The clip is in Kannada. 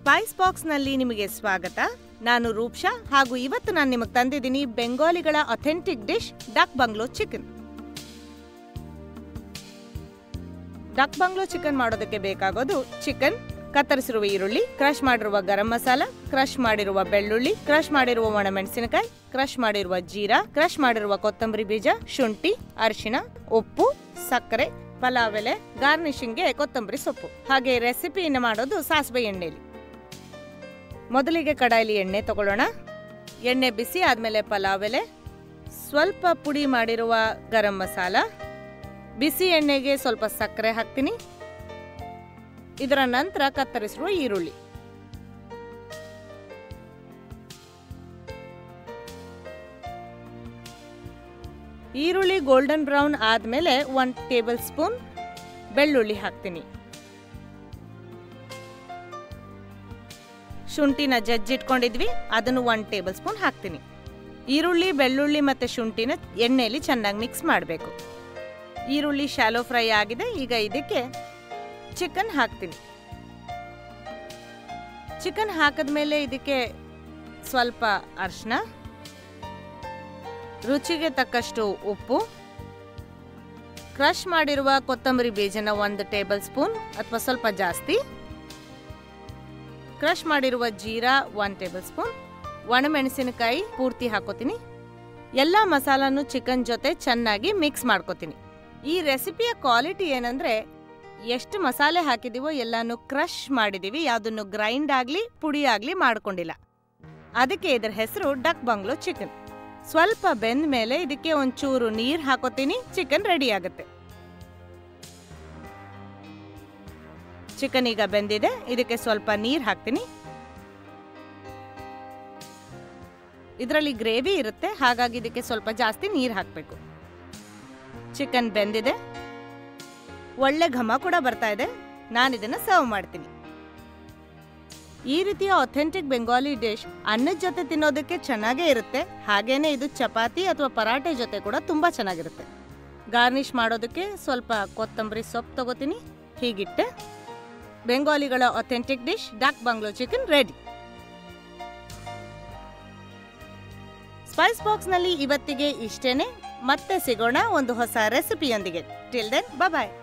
ಸ್ಪೈಸ್ ಬಾಕ್ಸ್ನಲ್ಲಿ ನಿಮಗೆ ಸ್ವಾಗತ ನಾನು ರೂಪ್ಷಾ ಹಾಗೂ ಇವತ್ತು ನಾನು ನಿಮಗೆ ತಂದಿದ್ದೀನಿ ಬೆಂಗಾಲಿಗಳ authentic dish duck bungalow chicken duck bungalow chicken ಮಾಡೋದಕ್ಕೆ ಬೇಕಾಗೋದು ಚಿಕನ್ ಕತ್ತರಿಸಿರುವ ಈರುಳ್ಳಿ ಕ್ರಶ್ ಮಾಡಿರುವ ಗರಂ ಮಸಾಲ ಕ್ರಶ್ ಮಾಡಿರುವ ಬೆಳ್ಳುಳ್ಳಿ ಕ್ರಶ್ ಮಾಡಿರುವ ಒಣಮೆಣಸಿನಕಾಯಿ ಕ್ರಶ್ ಮಾಡಿರುವ ಜೀರಾ ಕ್ರಶ್ ಮಾಡಿರುವ ಕೊತ್ತಂಬರಿ ಬೀಜ ಶುಂಠಿ ಅರಿಶಿಣ ಉಪ್ಪು ಸಕ್ಕರೆ ಪಲಾವ್ ಎಲೆ ಗಾರ್ನಿಶಿಂಗ್ಗೆ ಕೊತ್ತಂಬರಿ ಸೊಪ್ಪು ಹಾಗೆ ರೆಸಿಪಿಯನ್ನು ಮಾಡೋದು ಸಾಸಿವೆ ಎಣ್ಣೆಲಿ ಮೊದಲಿಗೆ ಕಡಾಯಿಲಿ ಎಣ್ಣೆ ತಗೊಳ್ಳೋಣ ಎಣ್ಣೆ ಬಿಸಿ ಆದಮೇಲೆ ಪಲಾವ್ ಎಲೆ ಸ್ವಲ್ಪ ಪುಡಿ ಮಾಡಿರುವ ಗರಂ ಮಸಾಲ ಬಿಸಿ ಎಣ್ಣೆಗೆ ಸ್ವಲ್ಪ ಸಕ್ಕರೆ ಹಾಕ್ತೀನಿ ಇದರ ನಂತರ ಕತ್ತರಿಸಿರುವ ಈರುಳ್ಳಿ ಈರುಳ್ಳಿ ಗೋಲ್ಡನ್ ಬ್ರೌನ್ ಆದಮೇಲೆ ಒನ್ ಟೇಬಲ್ ಸ್ಪೂನ್ ಬೆಳ್ಳುಳ್ಳಿ ಹಾಕ್ತೀನಿ ಶುಂಠಿನ ಜಜ್ಜಿಟ್ಕೊಂಡಿದ್ವಿ ಅದನ್ನು ಒನ್ ಟೇಬಲ್ ಸ್ಪೂನ್ ಹಾಕ್ತೀನಿ ಈರುಳ್ಳಿ ಬೆಳ್ಳುಳ್ಳಿ ಮತ್ತು ಶುಂಠಿನ ಎಣ್ಣೆಯಲ್ಲಿ ಚೆನ್ನಾಗಿ ಮಿಕ್ಸ್ ಮಾಡಬೇಕು ಈರುಳ್ಳಿ ಶಾಲೋ ಫ್ರೈ ಆಗಿದೆ ಈಗ ಇದಕ್ಕೆ ಚಿಕನ್ ಹಾಕ್ತೀನಿ ಚಿಕನ್ ಹಾಕಿದ್ಮೇಲೆ ಇದಕ್ಕೆ ಸ್ವಲ್ಪ ಅರಿಶಿನ ರುಚಿಗೆ ತಕ್ಕಷ್ಟು ಉಪ್ಪು ಕ್ರಷ್ ಮಾಡಿರುವ ಕೊತ್ತಂಬರಿ ಬೀಜನ ಒಂದು ಟೇಬಲ್ ಸ್ಪೂನ್ ಅಥವಾ ಸ್ವಲ್ಪ ಜಾಸ್ತಿ ಕ್ರಷ್ ಮಾಡಿರುವ ಜೀರಾ ಒನ್ ಟೇಬಲ್ ಸ್ಪೂನ್ ಒಣಮೆಣಸಿನಕಾಯಿ ಪೂರ್ತಿ ಹಾಕೋತೀನಿ ಎಲ್ಲ ಮಸಾಲಾನು ಚಿಕನ್ ಜೊತೆ ಚೆನ್ನಾಗಿ ಮಿಕ್ಸ್ ಮಾಡ್ಕೋತೀನಿ ಈ ರೆಸಿಪಿಯ ಕ್ವಾಲಿಟಿ ಏನಂದ್ರೆ ಎಷ್ಟು ಮಸಾಲೆ ಹಾಕಿದೀವೋ ಎಲ್ಲಾನು ಕ್ರಷ್ ಮಾಡಿದೀವಿ ಯಾವುದನ್ನು ಗ್ರೈಂಡ್ ಆಗಲಿ ಪುಡಿ ಆಗಲಿ ಮಾಡ್ಕೊಂಡಿಲ್ಲ ಅದಕ್ಕೆ ಇದರ ಹೆಸರು ಡಕ್ ಬಂಗ್ಲೋ ಚಿಕನ್ ಸ್ವಲ್ಪ ಬೆಂದ ಮೇಲೆ ಇದಕ್ಕೆ ಒಂಚೂರು ನೀರು ಹಾಕೋತೀನಿ ಚಿಕನ್ ರೆಡಿ ಆಗುತ್ತೆ ಚಿಕನ್ ಈಗ ಬೆಂದಿದೆ ಇದಕ್ಕೆ ಸ್ವಲ್ಪ ನೀರು ಹಾಕ್ತೀನಿ ಇದರಲ್ಲಿ ಗ್ರೇವಿ ಇರುತ್ತೆ ಹಾಗಾಗಿ ಇದಕ್ಕೆ ಸ್ವಲ್ಪ ಜಾಸ್ತಿ ನೀರು ಹಾಕಬೇಕು ಚಿಕನ್ ಬೆಂದಿದೆ ಒಳ್ಳೆ ಘಮ ಕೂಡ ಬರ್ತಾ ಇದೆ ನಾನು ಇದನ್ನು ಸರ್ವ್ ಮಾಡ್ತೀನಿ ಈ ರೀತಿಯ ಅಥೆಂಟಿಕ್ ಬೆಂಗಾಲಿ ಡಿಶ್ ಅನ್ನದ ಜೊತೆ ತಿನ್ನೋದಕ್ಕೆ ಚೆನ್ನಾಗೇ ಇರುತ್ತೆ ಹಾಗೇನೆ ಇದು ಚಪಾತಿ ಅಥವಾ ಪರಾಟೆ ಜೊತೆ ಕೂಡ ತುಂಬಾ ಚೆನ್ನಾಗಿರುತ್ತೆ ಗಾರ್ನಿಷ್ ಮಾಡೋದಕ್ಕೆ ಸ್ವಲ್ಪ ಕೊತ್ತಂಬರಿ ಸೊಪ್ಪು ತಗೋತೀನಿ ಹೀಗಿಟ್ಟೆ ಬೆಂಗಾಲಿಗಳ authentic dish dak bungalow chicken ready spice ಬಾಕ್ಸ್ನಲ್ಲಿ ಇವತ್ತಿಗೆ ಇಷ್ಟೇನೆ ಮತ್ತೆ ಸಿಗೋಣ ಒಂದು ಹೊಸ ರೆಸಿಪಿಯೊಂದಿಗೆ ಟಿಲ್ ದೆನ್ ಬಾಯ್